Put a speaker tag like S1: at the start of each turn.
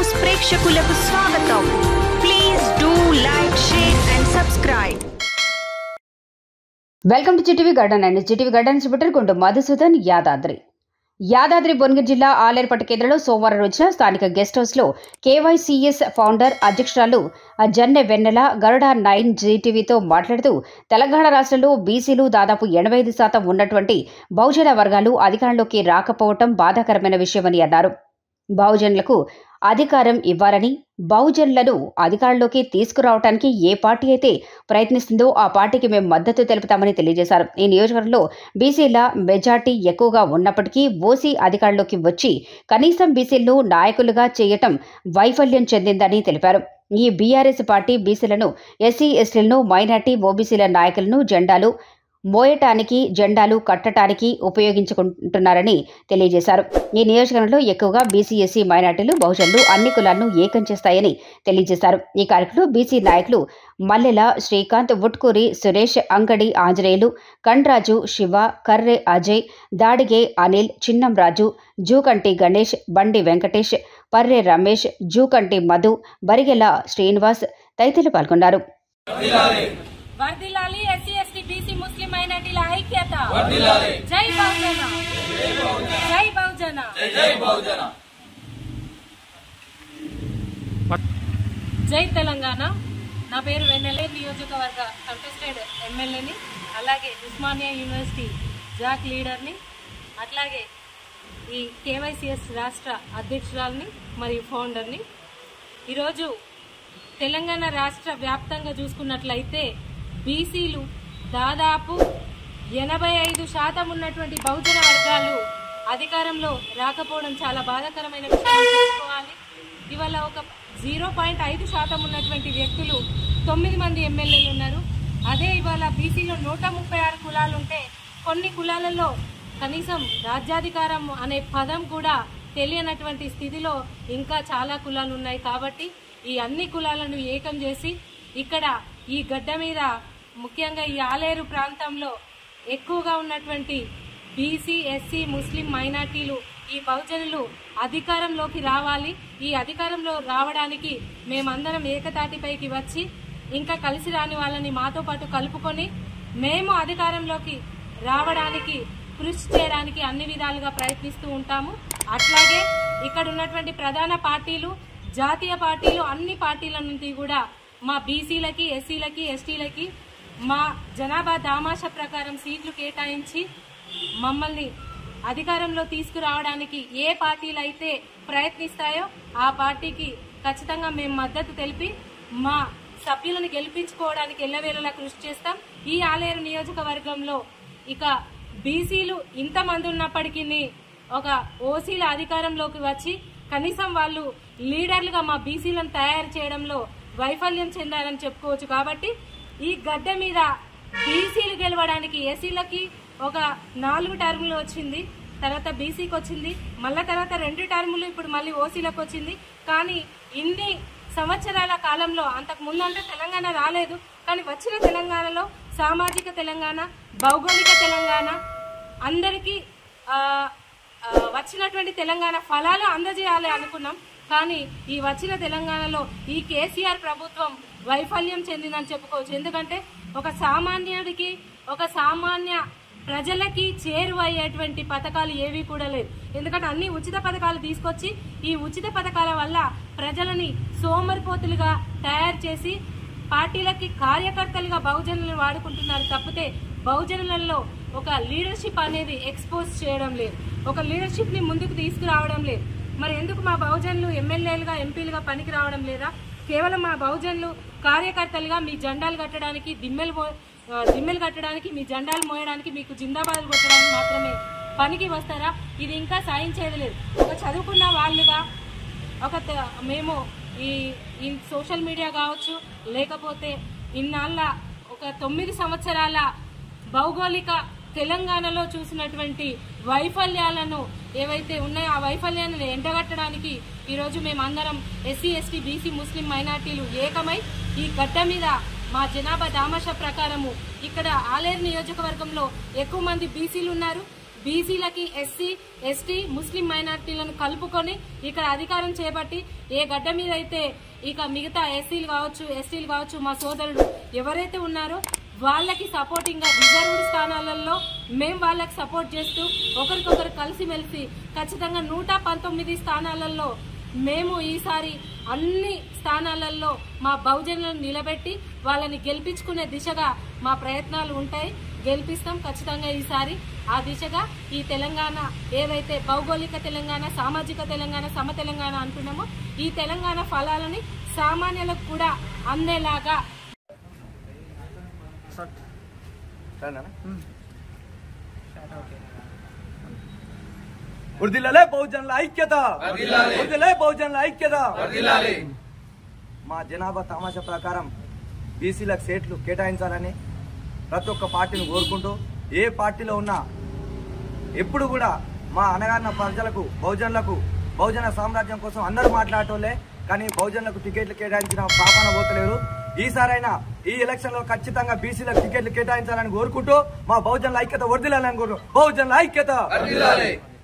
S1: news ప్రేక్షకులకు స్వాగతం please do like share and subscribe
S2: welcome to చిటివి గార్డెన్ అండ్ చిటివి గార్డెన్ డిస్ట్రిబ్యూటర్ గుండు మధుసూదన్ యాదాద్రి యాదాద్రి భువనగిరి జిల్లా ఆలేరుపట్ట కేంద్రంలో సోమవారం రోజున స్థానిక గెస్ట్ హౌస్లో కేవైసీఎస్ ఫౌండర్ అధ్యక్షురాలు జన్నె వెన్నెల గరుడ నైన్ జీటీవీతో మాట్లాడుతూ తెలంగాణ రాష్ట్రంలో బీసీలు దాదాపు ఎనభై ఐదు శాతం ఉన్నటువంటి బహుజన వర్గాలు అధికారంలోకి రాకపోవటం బాధాకరమైన విషయమని అన్నారు బహుజనులకు అధికారం ఇవ్వాలని బహుజనులను అధికారంలోకి తీసుకురావడానికి ఏ పార్టీ అయితే ప్రయత్నిస్తుందో ఆ పార్టీకి మేము మద్దతు తెలుపుతామని తెలియజేశారు ఈ నియోజకవర్గంలో బీసీల మెజార్టీ ఎక్కువగా ఉన్నప్పటికీ ఓసీ అధికారంలోకి వచ్చి కనీసం బీసీలను నాయకులుగా చేయటం వైఫల్యం చెందిందని తెలిపారు ఈ బీఆర్ఎస్ పార్టీ బీసీలను ఎస్సీ ఎస్టీలను మైనార్టీ ఓబీసీల నాయకులను జెండాలు మోయటానికి జెండాలు కట్టడానికి ఉపయోగించుకుంటున్నారని తెలియజేశారు ఈ నియోజకవర్గంలో ఎక్కువగా బీసీ ఎస్సీ మైనార్టీలు బహుజనులు అన్ని కులాలను ఏకం చేస్తాయని తెలియజేశారు ఈ కార్యక్రమంలో బీసీ నాయకులు మల్లెల శ్రీకాంత్ వుట్కూరి సురేష్ అంగడి ఆంజనేయులు కండ్రాజు శివ కర్రె అజయ్ దాడిగే అనిల్ చిన్నం రాజు జూకంటి గణేష్ బండి వెంకటేష్ పర్రె రమేష్ జూకంటి మధు బరిగెల శ్రీనివాస్ తదితరులు పాల్గొన్నారు
S3: వర్ధిల్లాలి ఎస్సీ ఎస్టీ బీసీ ముస్లిం మైనార్టీల ఐక్యత జై బహుజన జై బహుజన జై తెలంగాణ నా పేరు వెన్నెల నియోజకవర్గ కంటెస్టెడ్ ఎమ్మెల్యేని అలాగే ఉస్మానియా యూనివర్సిటీ జాక్ లీడర్ని అట్లాగే ఈ కేవైసిఎస్ రాష్ట్ర అధ్యక్షురాలని మరియు ఫౌండర్ని ఈరోజు తెలంగాణ రాష్ట్ర వ్యాప్తంగా చూసుకున్నట్లయితే బీసీలు దాదాపు ఎనభై ఐదు శాతం ఉన్నటువంటి బహుజన వర్గాలు అధికారంలో రాకపోవడం చాలా బాధాకరమైన విషయం తెలుసుకోవాలి ఇవాళ ఒక జీరో పాయింట్ ఐదు శాతం ఉన్నటువంటి వ్యక్తులు తొమ్మిది మంది ఎమ్మెల్యేలు ఉన్నారు అదే ఇవాళ బీసీలో నూట ముప్పై ఆరు కులాలు ఉంటే కొన్ని కులాలలో కనీసం రాజ్యాధికారం అనే పదం కూడా తెలియనటువంటి స్థితిలో ఇంకా చాలా కులాలు ఉన్నాయి కాబట్టి ఈ అన్ని కులాలను ఏకం చేసి ఇక్కడ ఈ గడ్డ మీద ముఖ్యంగా ఈ ఆలేరు ప్రాంతంలో ఎక్కువగా ఉన్నటువంటి బీసీ ఎస్సీ ముస్లిం మైనార్టీలు ఈ బహుజనులు అధికారంలోకి రావాలి ఈ అధికారంలో రావడానికి మేమందరం ఏకతాటిపైకి వచ్చి ఇంకా కలిసి రాని వాళ్ళని మాతో పాటు కలుపుకొని మేము అధికారంలోకి రావడానికి కృషి చేయడానికి అన్ని విధాలుగా ప్రయత్నిస్తూ ఉంటాము అట్లాగే ఇక్కడ ఉన్నటువంటి ప్రధాన పార్టీలు జాతీయ పార్టీలు అన్ని పార్టీల నుండి కూడా మా బీసీలకి ఎస్సీలకి ఎస్టీలకి మా జనాభా దామాష ప్రకారం సీట్లు కేటాయించి మమ్మల్ని అధికారంలో తీసుకురావడానికి ఏ పార్టీలు అయితే ప్రయత్నిస్తాయో ఆ పార్టీకి ఖచ్చితంగా మేము మద్దతు తెలిపి మా సభ్యులను గెలిపించుకోవడానికి ఎల్లవేళలా కృషి చేస్తాం ఈ ఆలేరు నియోజకవర్గంలో ఇక బీసీలు ఇంతమంది ఉన్నప్పటికీ ఒక ఓసీల అధికారంలోకి వచ్చి కనీసం వాళ్ళు లీడర్లుగా మా బీసీలను తయారు చేయడంలో వైఫల్యం చెందారని చెప్పుకోవచ్చు కాబట్టి ఈ గడ్డ మీద బీసీలు గెలవడానికి ఎస్సీలకి ఒక నాలుగు టర్ములు వచ్చింది తర్వాత బీసీకి వచ్చింది మళ్ళా తర్వాత రెండు టర్ములు ఇప్పుడు మళ్ళీ ఓసీలకు వచ్చింది కానీ ఇన్ని సంవత్సరాల కాలంలో అంతకు ముందు అంటే తెలంగాణ రాలేదు కానీ వచ్చిన తెలంగాణలో సామాజిక తెలంగాణ భౌగోళిక తెలంగాణ అందరికీ ఆ, ఆ, వచ్చినటువంటి తెలంగాణ ఫలాలు అందజేయాలి అనుకున్నాం కానీ ఈ వచ్చిన తెలంగాణలో ఈ కేసీఆర్ ప్రభుత్వం వైఫల్యం చెందిందని చెప్పుకోవచ్చు ఎందుకంటే ఒక సామాన్యుడికి ఒక సామాన్య ప్రజలకి చేరువయ్యేటువంటి పథకాలు ఏవి కూడా లేవు ఎందుకంటే అన్ని ఉచిత పథకాలు తీసుకొచ్చి ఈ ఉచిత పథకాల వల్ల ప్రజలని సోమరిపోతులుగా తయారు చేసి పార్టీలకి కార్యకర్తలుగా బహుజనులను వాడుకుంటున్నారు తప్పితే బహుజనులలో ఒక లీడర్షిప్ అనేది ఎక్స్పోజ్ చేయడం లేదు ఒక లీడర్షిప్ ని ముందుకు తీసుకురావడం లేదు మరి ఎందుకు మా బహుజనులు ఎమ్మెల్యేలుగా ఎంపీలుగా పనికి రావడం లేదా కేవలం మా బహుజనులు కార్యకర్తలుగా మీ జెండాలు కట్టడానికి దిమ్మెలు మో- ఆ, దిమ్మెలు కట్టడానికి మీ జెండాలు మోయడానికి మీకు జిందాబాదులు కొట్టడానికి మాత్రమే పనికి వస్తారా ఇది ఇంకా సాధించేది లేదు ఒక చదువుకున్న వాళ్ళుగా ఒక త- మేము ఈ ఈ సోషల్ మీడియా కావచ్చు లేకపోతే ఇన్నాళ్ళ ఒక తొమ్మిది సంవత్సరాల భౌగోళిక తెలంగాణలో చూసినటువంటి వైఫల్యాలను ఏవైతే ఉన్నాయో ఆ వైఫల్యాలను ఎండగట్టడానికి ఈరోజు మేమందరం ఎస్సీ ఎస్టీ బీసీ ముస్లిం మైనార్టీలు ఏకమై ఈ గడ్డ మీద మా జనాభా దామాష ప్రకారము ఇక్కడ ఆలేరు నియోజకవర్గంలో ఎక్కువ మంది బీసీలు ఉన్నారు బీసీలకి ఎస్సీ ఎస్టీ ముస్లిం మైనారిటీలను కలుపుకొని ఇక్కడ అధికారం చేపట్టి ఏ గడ్డ మీద అయితే ఇక మిగతా ఎస్సీలు కావచ్చు ఎస్టీలు కావచ్చు మా సోదరులు ఎవరైతే ఉన్నారో వాళ్ళకి సపోర్టింగ్ గా రిజర్వ్డ్ స్థానాలలో మేము వాళ్ళకి సపోర్ట్ చేస్తూ ఒకరికొకరు కలిసిమెలిసి ఖచ్చితంగా నూట పంతొమ్మిది స్థానాలలో మేము ఈసారి అన్ని స్థానాలలో మా బహుజనులను నిలబెట్టి వాళ్ళని గెలిపించుకునే దిశగా మా ప్రయత్నాలు ఉంటాయి గెలిపిస్తాం ఖచ్చితంగా ఈసారి ఆ దిశగా ఈ తెలంగాణ ఏదైతే భౌగోళిక తెలంగాణ సామాజిక తెలంగాణ సమ తెలంగాణ అంటున్నామో ఈ తెలంగాణ ఫలాలని సామాన్యులకు కూడా అందేలాగా
S4: వృద్ధిలలే బహుజనుల ఐక్యత వృద్ధిలే బహుజనుల ఐక్యత మా జనాభా తమాషా ప్రకారం బీసీలకు సీట్లు కేటాయించాలని ప్రతి ఒక్క పార్టీని కోరుకుంటూ ఏ పార్టీలో ఉన్నా ఎప్పుడు కూడా మా అనగారిన ప్రజలకు బహుజనులకు బహుజన సామ్రాజ్యం కోసం అందరూ మాట్లాడటోళ్ళే కానీ బహుజనులకు టికెట్లు కేటాయించిన పాపన పోతలేరు ఈసారైనా ఈ ఎలక్షన్ లో ఖచ్చితంగా బీసీలకు టికెట్లు కేటాయించాలని కోరుకుంటూ మా బహుజనుల ఐక్యత వర్దిలాలని కోరు బహుజనుల ఐక్యత